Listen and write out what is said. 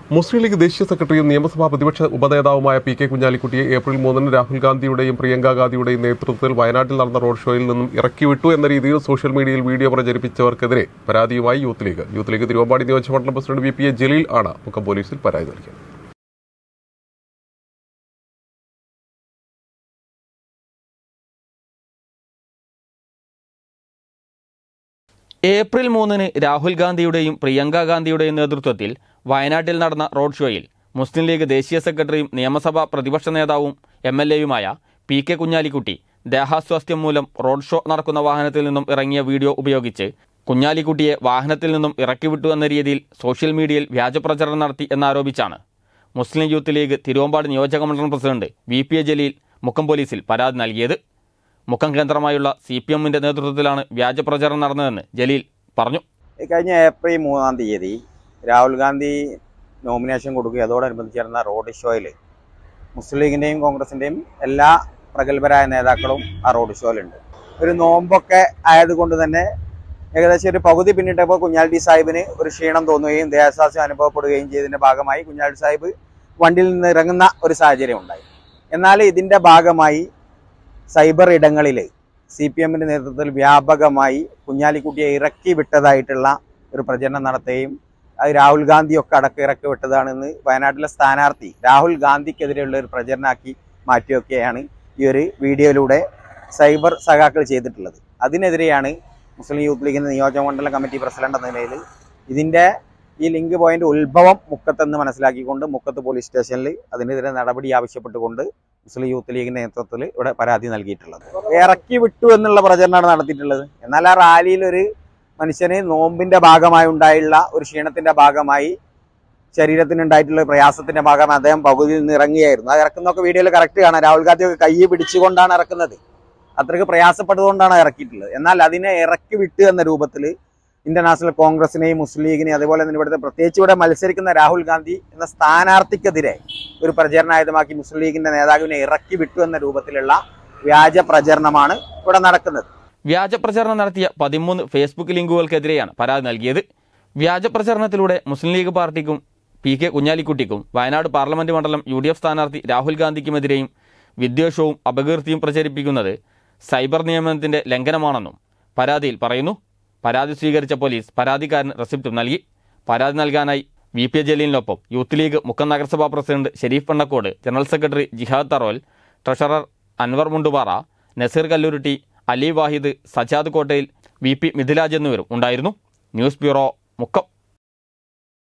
മുസ്ലിം league ദേശീയ സെക്രട്ടറിയും നിയമസഭാ പ്രതിപക്ഷ ഉപനേതാവുമായ പി കെ കുഞ്ഞാലിക്കുട്ടിയെ ഏപ്രിൽ മൂന്നിന് രാഹുൽ ഗാന്ധിയുടെയും പ്രിയങ്ക ഗാന്ധിയുടെയും നേതൃത്വത്തിൽ വയനാട്ടിൽ നടന്ന റോഡ് ഷോയിൽ നിന്നും ഇറക്കിവിട്ടു എന്ന രീതിയിൽ സോഷ്യൽ മീഡിയയിൽ വീഡിയോ പ്രചരിപ്പിച്ചവർക്കെതിരെ പരാതിയുമായി youth league youth league Thiruvambadi നിയോജകമണ്ഡലം president V P A Jaleel ആണ് മുക്കം പോലീസിൽ പരാതി നൽകിയത് ഏപ്രിൽ മൂന്നിന് രാഹുൽ ഗാന്ധിയുടെയും പ്രിയങ്ക ഗാന്ധിയുടെയും നേതൃത്വത്തിൽ വയനാട്ടിൽ നടന്ന റോഡ് ഷോയിൽ മുസ്ലിം ലീഗ് ദേശീയ സെക്രട്ടറിയും നിയമസഭാ പ്രതിപക്ഷ നേതാവും എം എൽ എയുമായ പി കെ കുഞ്ഞാലിക്കുട്ടി ദേഹാസ്വാസ്ഥ്യം മൂലം റോഡ് ഷോ നടക്കുന്ന വാഹനത്തിൽ നിന്നും ഇറങ്ങിയ വീഡിയോ ഉപയോഗിച്ച് കുഞ്ഞാലിക്കുട്ടിയെ വാഹനത്തിൽ നിന്നും ഇറക്കിവിട്ടു എന്ന രീതിയിൽ സോഷ്യൽ മീഡിയയിൽ വ്യാജപ്രചരണം നടത്തി എന്നാരോപിച്ചാണ് മുസ്ലിം യൂത്ത് ലീഗ് തിരുവമ്പാട് നിയോജക മണ്ഡലം president V P A Jaleel Mukkam പോലീസിൽ പരാതി നൽകിയത് മുക്കം കേന്ദ്രമായുള്ള സി പി എമ്മിന്റെ നേതൃത്വത്തിലാണ് വ്യാജപ്രചരണം നടന്നതെന്ന് ജലീൽ പറഞ്ഞു ഈ കഴിഞ്ഞ ഏപ്രിൽ മൂന്നാം തീയതി രാഹുൽ ഗാന്ധി നോമിനേഷൻ കൊടുക്കുകയും അതോടനുബന്ധിച്ച് നടന്ന റോഡ് ഷോയിൽ മുസ്ലിം ലീഗിൻ്റെയും കോൺഗ്രസിൻ്റെയും എല്ലാ പ്രഗത്ഭരായ നേതാക്കളും ആ റോഡ് ഷോയിലുണ്ട് ഒരു നോമ്പൊക്കെ ആയതുകൊണ്ട് തന്നെ ഏകദേശം ഒരു പകുതി പിന്നിട്ടപ്പോൾ കുഞ്ഞാലിറ്റി സാഹിബിന് ഒരു ക്ഷീണം തോന്നുകയും ദേഹസ്വാസ്യം അനുഭവപ്പെടുകയും ചെയ്തതിൻ്റെ ഭാഗമായി കുഞ്ഞാലിറ്റി സാഹിബ് വണ്ടിയിൽ നിന്ന് ഇറങ്ങുന്ന ഒരു സാഹചര്യം ഉണ്ടായി എന്നാൽ ഇതിൻ്റെ ഭാഗമായി സൈബർ ഇടങ്ങളിൽ സി പി എമ്മിൻ്റെ നേതൃത്വത്തിൽ വ്യാപകമായി കുഞ്ഞാലിക്കുട്ടിയെ ഇറക്കി വിട്ടതായിട്ടുള്ള ഒരു പ്രചരണം നടത്തുകയും അത് രാഹുൽ ഗാന്ധിയൊക്കെ അടക്കം ഇറക്കി വിട്ടതാണെന്ന് വയനാട്ടിലെ സ്ഥാനാർത്ഥി രാഹുൽ ഗാന്ധിക്കെതിരെയുള്ള ഒരു പ്രചരണമാക്കി മാറ്റിയൊക്കെയാണ് ഈ ഒരു വീഡിയോയിലൂടെ സൈബർ സഖാക്കൾ ചെയ്തിട്ടുള്ളത് അതിനെതിരെയാണ് മുസ്ലിം യൂത്ത് ലീഗിൻ്റെ നിയോജകമണ്ഡലം കമ്മിറ്റി പ്രസിഡന്റ് എന്ന നിലയിൽ ഇതിൻ്റെ ഈ ലിങ്ക് പോയിന്റ് ഉത്ഭവം മുക്കത്തെന്ന് മനസ്സിലാക്കിക്കൊണ്ട് മുക്കത്ത് പോലീസ് സ്റ്റേഷനിൽ അതിനെതിരെ നടപടി ആവശ്യപ്പെട്ടുകൊണ്ട് മുസ്ലിം യൂത്ത് ലീഗിന്റെ നേതൃത്വത്തിൽ ഇവിടെ പരാതി നൽകിയിട്ടുള്ളത് ഇറക്കി വിട്ടു എന്നുള്ള പ്രചരണമാണ് നടത്തിയിട്ടുള്ളത് എന്നാൽ ആ റാലിയിൽ ഒരു മനുഷ്യന് നോമ്പിന്റെ ഭാഗമായി ഉണ്ടായുള്ള ഒരു ക്ഷീണത്തിന്റെ ഭാഗമായി ശരീരത്തിന് ഉണ്ടായിട്ടുള്ള ഒരു പ്രയാസത്തിന്റെ ഭാഗമായി അദ്ദേഹം പകുതിയിൽ നിന്ന് ഇറങ്ങിയായിരുന്നു ആ ഇറക്കുന്നൊക്കെ വീഡിയോയിൽ കറക്റ്റ് കാണാം രാഹുൽ ഗാന്ധി ഒക്കെ കൈ പിടിച്ചുകൊണ്ടാണ് ഇറക്കുന്നത് അത്രയ്ക്ക് പ്രയാസപ്പെട്ടതുകൊണ്ടാണ് ഇറക്കിയിട്ടുള്ളത് എന്നാൽ അതിനെ ഇറക്കി വിട്ടു എന്ന രൂപത്തിൽ ഇന്ത്യൻ നാഷണൽ കോൺഗ്രസിനെയും മുസ്ലിം ലീഗിനെയും അതുപോലെ തന്നെ ഇവിടുത്തെ പ്രത്യേകിച്ച് ഇവിടെ മത്സരിക്കുന്ന രാഹുൽ ഗാന്ധി എന്ന സ്ഥാനാർത്ഥിക്കെതിരെ ഒരു പ്രചരണായുധമാക്കി മുസ്ലിം ലീഗിന്റെ നേതാവിനെ ഇറക്കി വിട്ടു എന്ന രൂപത്തിലുള്ള വ്യാജ പ്രചരണമാണ് ഇവിടെ നടക്കുന്നത് വ്യാജപ്രചരണം നടത്തിയ പതിമൂന്ന് ഫേസ്ബുക്ക് ലിങ്കുകൾക്കെതിരെയാണ് പരാതി നൽകിയത് വ്യാജപ്രചരണത്തിലൂടെ മുസ്ലിം ലീഗ് പാർട്ടിക്കും പി കെ കുഞ്ഞാലിക്കുട്ടിക്കും വയനാട് പാർലമെന്റ് മണ്ഡലം യു ഡി എഫ് സ്ഥാനാർത്ഥി രാഹുൽ ഗാന്ധിക്കുമെതിരെയും വിദ്വേഷവും അപകീർത്തിയും പ്രചരിപ്പിക്കുന്നത് സൈബർ നിയമനത്തിന്റെ ലംഘനമാണെന്നും പരാതിയിൽ പറയുന്നു പരാതി സ്വീകരിച്ച പോലീസ് പരാതിക്കാരന് റെസിപ്റ്റും നൽകി പരാതി നൽകാനായി വി പി എ ജലീലിനൊപ്പം യൂത്ത് ലീഗ് മുക്കം നഗരസഭാ president Sherif Pannakode general secretary Jihad Tharol treasurer Anwar Mundupara Naseer Kallurutty Ali Wahid Sajad Kottayil V P Mithilaj എന്നിവരും ഉണ്ടായിരുന്നു ന്യൂസ് ബ്യൂറോ മുക്കം